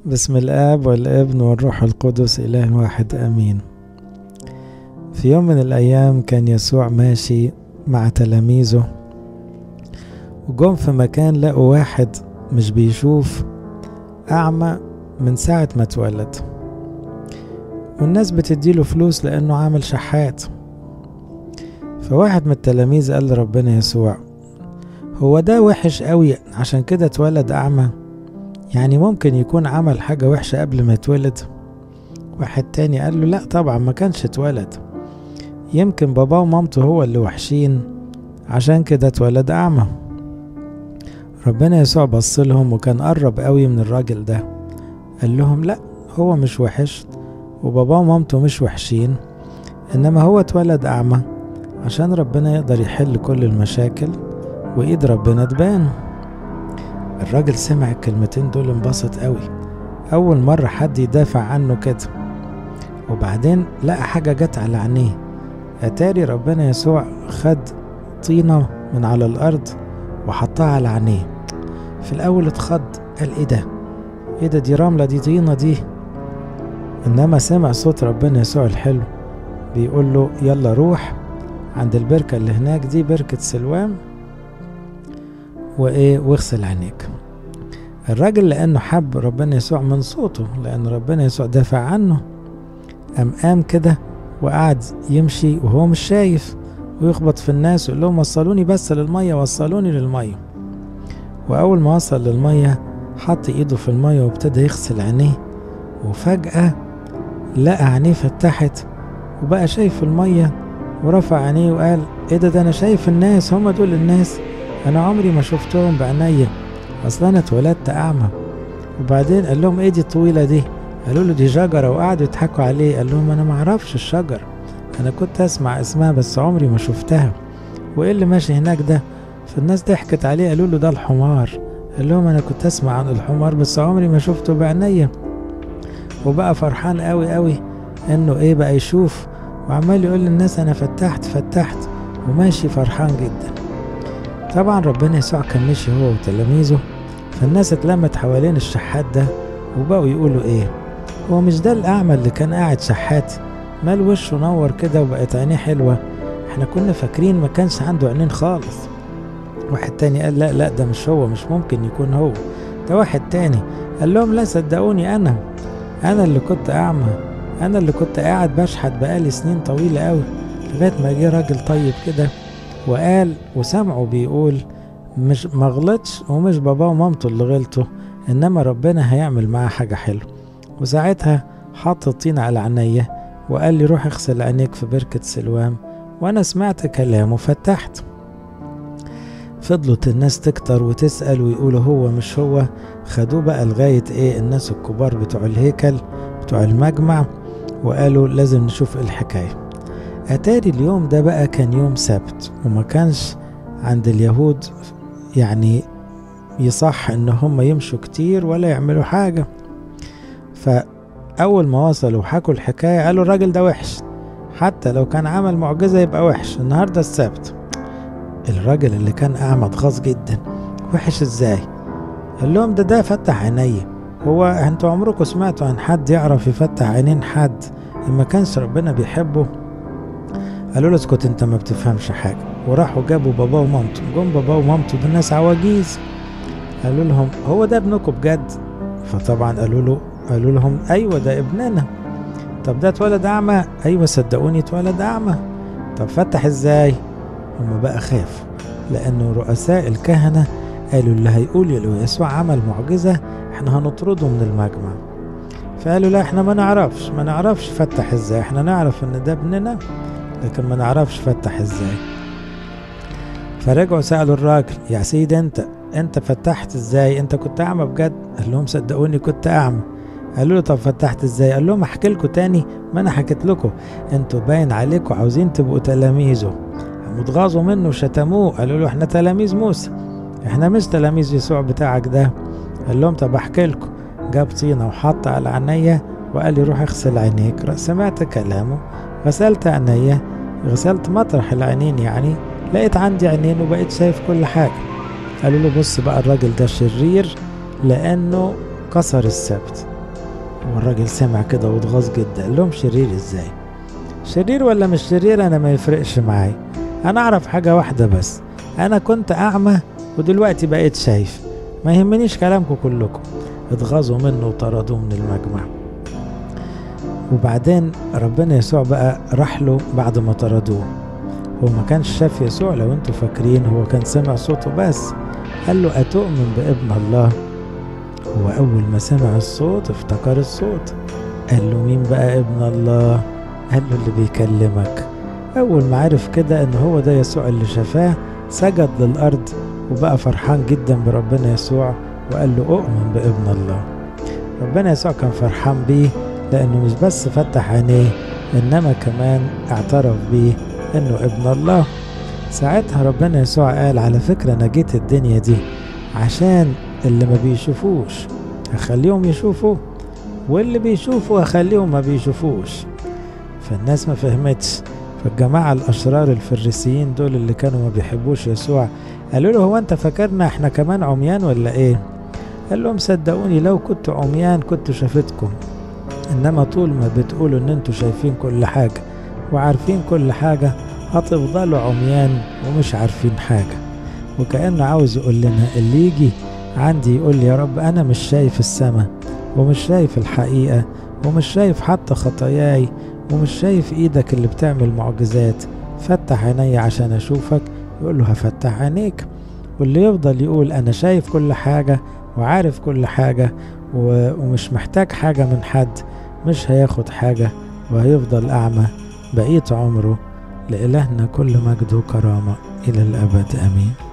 بسم الآب والابن والروح القدس إله واحد آمين في يوم من الأيام كان يسوع ماشي مع تلاميذه وجم في مكان لقوا واحد مش بيشوف أعمى من ساعة ما اتولد والناس بتديله فلوس لأنه عامل شحات فواحد من التلاميذ قال لربنا يسوع هو ده وحش قوي عشان كده اتولد أعمى يعني ممكن يكون عمل حاجة وحشة قبل ما يتولد واحد تاني قال له لا طبعا ما كانش اتولد يمكن باباه ومامته هو اللي وحشين عشان كده اتولد أعمى ربنا يسوع بص لهم وكان قرب قوي من الراجل ده قال لهم لا هو مش وحش وباباه ومامته مش وحشين إنما هو اتولد أعمى عشان ربنا يقدر يحل كل المشاكل وإيد ربنا تبان الراجل سمع الكلمتين دول انبسط قوي أول مرة حد يدافع عنه كده وبعدين لقى حاجة جت على عينيه أتاري ربنا يسوع خد طينة من على الأرض وحطها على عينيه في الأول اتخض قال إيه ده إيه ده دي رملة دي طينة دي إنما سمع صوت ربنا يسوع الحلو بيقول له يلا روح عند البركة اللي هناك دي بركة سلوام وإيه واغسل عينيك الراجل لأنه حب ربنا يسوع من صوته لأن ربنا يسوع دافع عنه قام قام كده وقعد يمشي وهو مش شايف ويخبط في الناس ويقول لهم وصلوني بس للمية وصلوني للمية وأول ما وصل للمية حط إيده في المية وابتدى يغسل عينيه وفجأة لقى عينيه فتحت وبقى شايف المية ورفع عينيه وقال ايه ده ده انا شايف الناس هم دول الناس انا عمري ما شفتهم بعينيا اصلا انا اتولدت اعمى وبعدين قال لهم ايه دي الطويله دي قالوا له دي شجره وقعدوا يضحكوا عليه قال لهم انا ما اعرفش الشجر انا كنت اسمع اسمها بس عمري ما شفتها وايه اللي ماشي هناك ده فالناس ضحكت عليه قالوا له ده الحمار قال لهم انا كنت اسمع عن الحمار بس عمري ما شفته بعينيا وبقى فرحان قوي قوي انه ايه بقى يشوف وعمال يقول للناس انا فتحت فتحت وماشي فرحان جدا طبعا ربنا يسوع كان ماشي هو وتلاميذه فالناس اتلمت حوالين الشحات ده وبقوا يقولوا ايه هو مش ده الاعمى اللي كان قاعد شحات مال وشه نور كده وبقت عينيه حلوه احنا كنا فاكرين ما كانش عنده عينين خالص واحد تاني قال لا لا ده مش هو مش ممكن يكون هو ده واحد تاني قال لهم لا صدقوني انا انا اللي كنت اعمى انا اللي كنت قاعد بشحت بقالي سنين طويله قوي لغايه ما جه راجل طيب كده وقال وسمعه بيقول مش ما غلطش ومش باباه ومامته اللي غلطوا انما ربنا هيعمل معاه حاجه حلوه وساعتها حط الطين على عينيا وقال لي روح اغسل عينيك في بركه سلوام وانا سمعت كلامه فتحت فضلت الناس تكتر وتسأل ويقولوا هو مش هو خدوه بقى لغاية ايه الناس الكبار بتوع الهيكل بتوع المجمع وقالوا لازم نشوف الحكاية أتاري اليوم ده بقى كان يوم سبت وما كانش عند اليهود يعني يصح ان هم يمشوا كتير ولا يعملوا حاجة فأول ما وصلوا وحكوا الحكاية قالوا الراجل ده وحش حتى لو كان عمل معجزة يبقى وحش النهاردة السبت الراجل اللي كان أعمى اتغاظ جدا وحش ازاي قال لهم ده ده فتح عينيه هو انتوا عمركم سمعتوا عن حد يعرف يفتح عينين حد ما كانش ربنا بيحبه قالوا له اسكت انت ما بتفهمش حاجه وراحوا جابوا باباه ومامته جم باباه ومامته دول ناس عواجيز قالوا لهم هو ده ابنكم بجد فطبعا قالوا له قالوا لهم ايوه ده ابننا طب ده اتولد اعمى ايوه صدقوني اتولد اعمى طب فتح ازاي هم بقى خافوا لانه رؤساء الكهنه قالوا اللي هيقول لو يسوع عمل معجزه احنا هنطرده من المجمع فقالوا لا احنا ما نعرفش ما نعرفش فتح ازاي احنا نعرف ان ده ابننا لكن ما نعرفش فتح ازاي فرجعوا سألوا الراجل يا سيدي انت انت فتحت ازاي انت كنت اعمى بجد قال لهم صدقوني كنت اعمى قالوا له طب فتحت ازاي قال لهم احكي لكم تاني ما انا حكيت لكم انتوا باين عليكم عاوزين تبقوا تلاميذه متغاظوا منه وشتموه قالوا له احنا تلاميذ موسى احنا مش تلاميذ يسوع بتاعك ده قال لهم طب احكي لكم جاب طينه وحط على عينيا وقال لي روح اغسل عينيك سمعت كلامه غسلت عينيا غسلت مطرح العينين يعني لقيت عندي عينين وبقيت شايف كل حاجة قالوا له بص بقى الراجل ده شرير لأنه كسر السبت والراجل سمع كده واتغاظ جدا قال لهم شرير ازاي شرير ولا مش شرير انا ما يفرقش معايا انا اعرف حاجة واحدة بس انا كنت اعمى ودلوقتي بقيت شايف ما يهمنيش كلامكم كلكم اتغاظوا منه وطردوه من المجمع وبعدين ربنا يسوع بقى راح له بعد ما طردوه هو ما كانش شاف يسوع لو انتوا فاكرين هو كان سمع صوته بس قال له أتؤمن بابن الله هو أول ما سمع الصوت افتكر الصوت قال له مين بقى ابن الله قال له اللي بيكلمك أول ما عرف كده إن هو ده يسوع اللي شفاه سجد للأرض وبقى فرحان جدا بربنا يسوع وقال له أؤمن بابن الله ربنا يسوع كان فرحان بيه لأنه مش بس فتح عينيه إنما كمان اعترف بيه إنه ابن الله ساعتها ربنا يسوع قال على فكرة أنا جيت الدنيا دي عشان اللي ما بيشوفوش هخليهم يشوفوا واللي بيشوفوا هخليهم ما بيشوفوش فالناس ما فهمتش فالجماعة الأشرار الفريسيين دول اللي كانوا ما بيحبوش يسوع قالوا له هو أنت فاكرنا إحنا كمان عميان ولا إيه؟ قال لهم صدقوني لو كنت عميان كنت شافتكم إنما طول ما بتقولوا إن أنتوا شايفين كل حاجة وعارفين كل حاجة هتفضلوا عميان ومش عارفين حاجة وكأنه عاوز يقول لنا اللي يجي عندي يقول لي يا رب أنا مش شايف السماء ومش شايف الحقيقة ومش شايف حتى خطاياي ومش شايف ايدك اللي بتعمل معجزات فتح عيني عشان اشوفك يقول له هفتح عينيك واللي يفضل يقول انا شايف كل حاجة وعارف كل حاجة ومش محتاج حاجة من حد مش هياخد حاجة وهيفضل أعمى بقية عمره لإلهنا كل مجد وكرامة إلى الأبد آمين